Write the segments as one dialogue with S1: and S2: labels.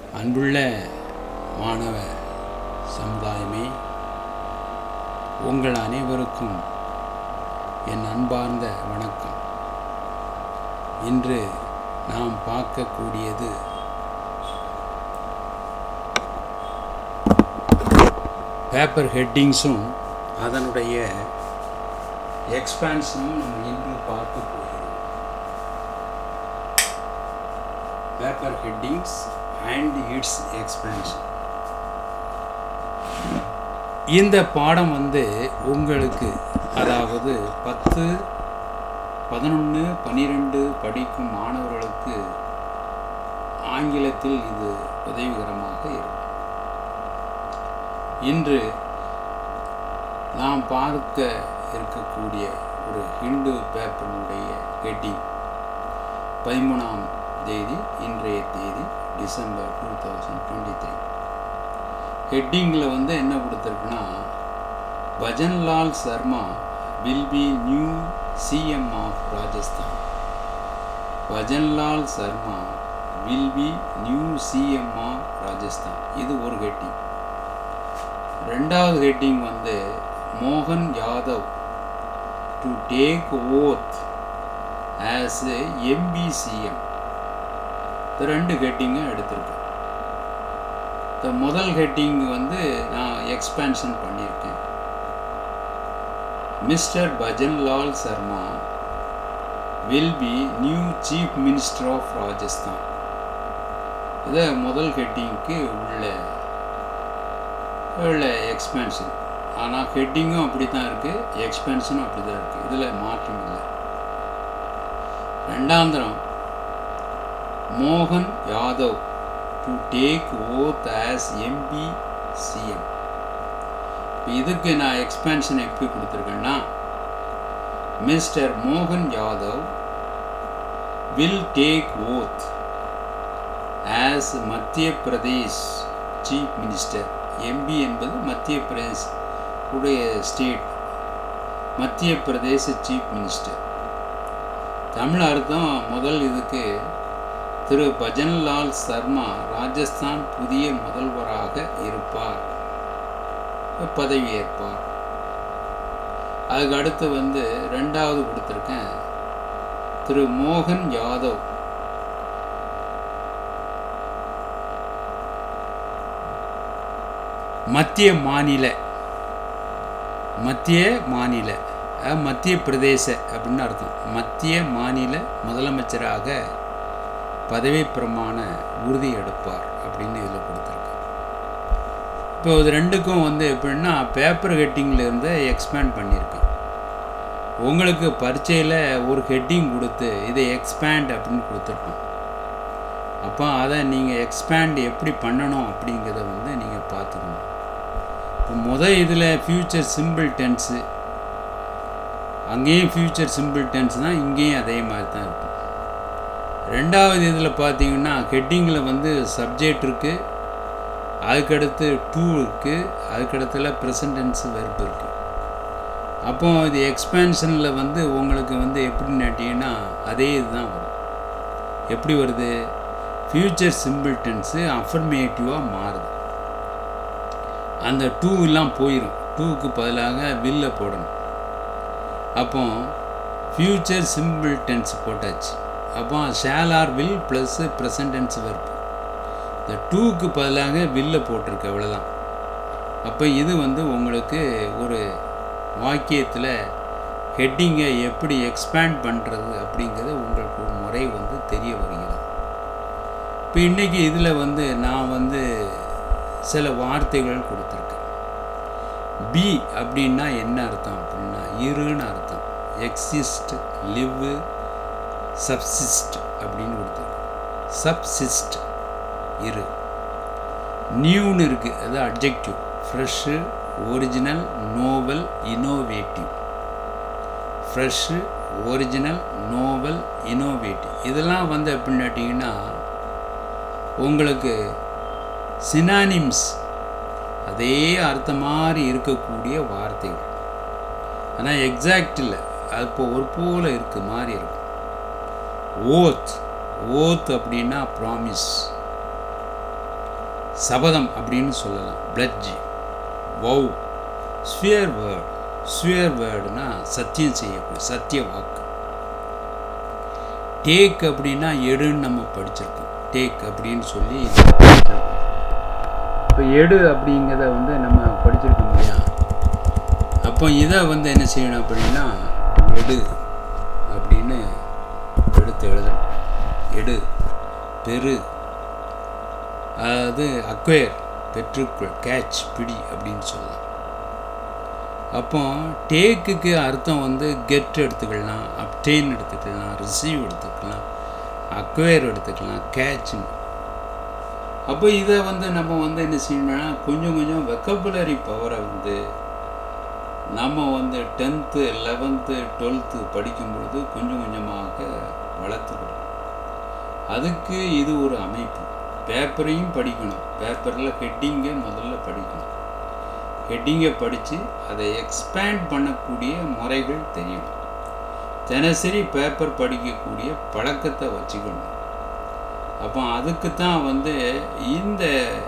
S1: அன்புள்ள மாணவ சமுதாயமே உங்கள் அனைவருக்கும் என் அன்பார்ந்த வணக்கம் இன்று நாம் பார்க்கக்கூடியது பேப்பர் ஹெட்டிங்ஸும் அதனுடைய எக்ஸ்பான்ஷனும் நம்ம இன்று பார்க்க போகிறோம் paper headings and its expansion இந்த பாடம் வந்து உங்களுக்கு அதாவது பத்து பதினொன்று பன்னிரெண்டு படிக்கும் மாணவர்களுக்கு ஆங்கிலத்தில் இது உதவிகரமாக இருக்கும் இன்று நாம் பார்க்க இருக்கக்கூடிய ஒரு ஹிந்து பேப்பரினுடைய ஹெட்டிங் பதிமூணாம் தேதி இன்றைய தேதி December two thousand twenty three ஹெட்டிங்கில் வந்து என்ன கொடுத்துருக்குன்னா Bhajanlal Sharma will be new CM of Rajasthan Bhajanlal Sharma will be new CM of Rajasthan இது ஒரு ஹெட்டிங் ரெண்டாவது ஹெட்டிங் வந்து மோகன் Yadav to take oath as MP CM இந்த ரெண்டு ஹெட்டிங்கும் எடுத்திருக்கேன் இந்த முதல் ஹெட்டிங் வந்து நான் எக்ஸ்பேன்ஷன் பண்ணியிருக்கேன் Mister Bhajanlal Sharma will be new chief minister of Rajasthan இதை முதல் ஹெட்டிங்க்கு உள்ள உள்ள எக்ஸ்பேன்ஷன் ஆனால் ஹெட்டிங்கும் அப்படி தான் இருக்குது எக்ஸ்பென்ஷனும் அப்படி தான் இருக்குது இதில் மாற்றம் இல்லை ரெண்டாந்திரம் மோகன் Yadav to take oath as MP CM இப்போ இதுக்கு நான் எக்ஸ்பென்ஷன் எப்படி கொடுத்துருக்கேன்னா மிஸ்டர் மோகன் Yadav will take oath as Madhya Pradesh chief minister MP என்பது மத்திய பிரதேஷ் உடைய ஸ்டேட் மத்திய பிரதேச சீஃப் மினிஸ்டர் தமிழ் அர்த்தம் முதல் இதுக்கு திரு பஜன்லால் சர்மா ராஜஸ்தான் புதிய முதல்வராக இருப்பார் பதவியேற்பார் அதுக்கு அடுத்து வந்து ரெண்டாவது கொடுத்துருக்கேன் திரு மோகன் யாதவ் மத்திய மாநில மத்திய மாநில மத்திய பிரதேச அப்படின்னு அர்த்தம் மத்திய மாநில முதலமைச்சராக பதவி பிரமாண உறுதி எடுப்பார் அப்படின்னு இதில் கொடுத்துருக்கு இப்போ இது ரெண்டுக்கும் வந்து எப்படின்னா பேப்பர் ஹெட்டிங்கில் இருந்து எக்ஸ்பேண்ட் பண்ணியிருக்கேன் உங்களுக்கு பரீட்சையில் ஒரு ஹெட்டிங் கொடுத்து இதை எக்ஸ்பேண்ட் அப்படின்னு கொடுத்துருப்போம் அப்போ அதை நீங்கள் எக்ஸ்பேண்ட் எப்படி பண்ணணும் அப்படிங்கிறத வந்து நீங்கள் பார்த்துக்கணும் இப்போ முதல் இதில் ஃப்யூச்சர் சிம்பிள் டென்ஸு அங்கேயும் ஃப்யூச்சர் சிம்பிள் டென்ஸ் தான் இங்கேயும் அதே மாதிரி தான் இருக்கும் ரெண்டாவது இதில் பார்த்தீங்கன்னா ஹெட்டிங்கில் வந்து சப்ஜெக்ட் இருக்குது அதுக்கடுத்து டூ இருக்குது அதுக்கடுத்துல ப்ரெசன்ட் டென்ஸ் வெர்ப் இருக்குது அப்போ இது எக்ஸ்பேன்ஷனில் வந்து உங்களுக்கு வந்து எப்படின்னு கேட்டிங்கன்னா அதே இதுதான் வரும் எப்படி வருது ஃப்யூச்சர் சிம்பிள் டென்ஸு அஃபர்மேட்டிவாக மாறுது அந்த டூ எல்லாம் போயிடும் டூக்கு பதிலாக வில்ல போடணும் அப்போ ஃப்யூச்சர் சிம்பிள் டென்ஸ் போட்டாச்சு அப்போ shall or will plus present tense verb இந்த டூக்கு பதிலாக வில்ல போட்டிருக்கு அவ்வளோதான் அப்போ இது வந்து உங்களுக்கு ஒரு வாக்கியத்தில் ஹெட்டிங்கை எப்படி எக்ஸ்பேண்ட் பண்ணுறது அப்படிங்கிறது உங்களுக்கு ஒரு முறை வந்து தெரிய வருகிறது இப்போ இன்றைக்கி இதில் வந்து நான் வந்து சில வார்த்தைகள் கொடுத்துருக்கேன் பி அப்படின்னா என்ன அர்த்தம் அப்படின்னா இருன்னு அர்த்தம் எக்ஸிஸ்ட் லிவ் சப்சிஸ்ட் அப்படின்னு கொடுத்துருக்கு சப்சிஸ்ட் இரு நியூன்னு இருக்குது அது objective fresh original novel innovative fresh original novel innovative இதெல்லாம் வந்து எப்படின்னு கேட்டிங்கன்னா உங்களுக்கு சினானிம்ஸ் அதே அர்த்தம் மாதிரி இருக்கக்கூடிய வார்த்தைகள் ஆனால் எக்ஸாக்ட் இல்லை அது இப்போ ஒரு போல் இருக்க மாதிரி இருக்கும் ஓத் ஓத் அப்படின்னா ப்ராமிஸ் சபதம் அப்படின்னு சொல்லலாம் pledge vow swear word swear வேர்டுனா சத்தியம் செய்யக்கூடிய சத்திய வாக்கு டேக் அப்படின்னா எடுன்னு நம்ம படிச்சிருக்கோம் டேக் அப்படின்னு சொல்லி இப்போ எடு அப்படிங்கிறத வந்து நம்ம படிச்சிருக்கோம் இல்லையா அப்போ இதை வந்து என்ன செய்யணும் அப்படின்னா எடு அப்படின்னு எடுத்து எழுதணும் எடு பெரு அதாவது அக்வயர் பெற்றுக்கொள் கேட்ச் பிடி அப்படின்னு சொல்லலாம் அப்போ டேக்குக்கு அர்த்தம் வந்து கெட் எடுத்துக்கலாம் அப்டெயின் எடுத்துக்கலாம் ரிசீவ் எடுத்துக்கலாம் அக்வயர் எடுத்துக்கலாம் கேட்ச்னு அப்போ இதை வந்து நம்ம வந்து என்ன செய்யணும்னா கொஞ்சம் கொஞ்சம் வெக்கபுலரி பவரை வந்து நம்ம வந்து டென்த்து லெவன்த்து டுவெல்த்து படிக்கும் பொழுது கொஞ்சம் கொஞ்சமாக வளர்த்துக்கணும் அதுக்கு இது ஒரு அமைப்பு பேப்பரையும் படிக்கணும் பேப்பரில் ஹெட்டிங்கை முதல்ல படிக்கணும் ஹெட்டிங்கை படித்து அதை எக்ஸ்பேண்ட் பண்ணக்கூடிய முறைகள் தெரியணும் தினசரி பேப்பர் படிக்கக்கூடிய பழக்கத்தை வச்சுக்கணும் அப்போ அதுக்கு தான் வந்து இந்த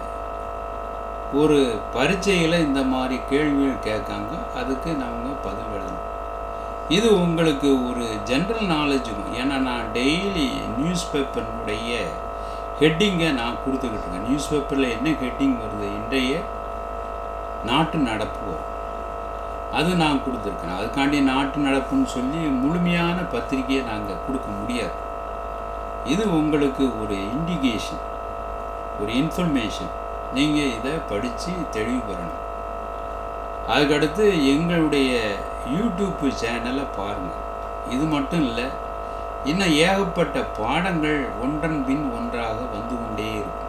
S1: ஒரு பரீட்சையில் இந்த மாதிரி கேள்விகள் கேட்காங்க அதுக்கு நம்ம பதில் எழுதணும் இது உங்களுக்கு ஒரு ஜென்ரல் நாலேஜுக்கும் ஏன்னா நான் டெய்லி நியூஸ் பேப்பரினுடைய ஹெட்டிங்கை நான் கொடுத்துக்கிட்டு இருக்கேன் நியூஸ் பேப்பரில் என்ன ஹெட்டிங் வருது இன்றைய நாட்டு நடப்பு வரும் அது நான் கொடுத்துருக்கேன் அதுக்காண்டி நாட்டு நடப்புன்னு சொல்லி முழுமையான பத்திரிகையை நாங்கள் கொடுக்க முடியாது இது உங்களுக்கு ஒரு இண்டிகேஷன் ஒரு இன்ஃபர்மேஷன் நீங்கள் இதை படித்து தெளிவு பெறணும் அதுக்கடுத்து எங்களுடைய யூடியூப் சேனலை பாருங்கள் இது மட்டும் இல்லை இன்னும் ஏகப்பட்ட பாடங்கள் ஒன்றன் பின் ஒன்றாக வந்து கொண்டே இருக்கும்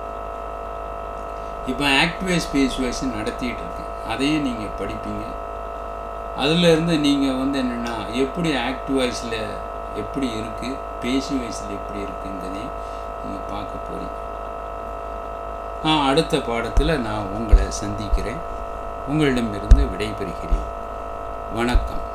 S1: இப்போ ஆக்டிவைஸ் பேஸ்வைஸ் நடத்திட்டு இருக்கேன் அதையும் நீங்கள் படிப்பீங்க அதிலிருந்து நீங்கள் வந்து என்னென்னா எப்படி ஆக்டிவைஸில் எப்படி இருக்குது பேசி வயசில் எப்படி இருக்குங்கிறதையும் நீங்கள் பார்க்க போகிறீங்க நான் அடுத்த பாடத்தில் நான் உங்களை சந்திக்கிறேன் உங்களிடமிருந்து விடைபெறுகிறேன் வணக்கம்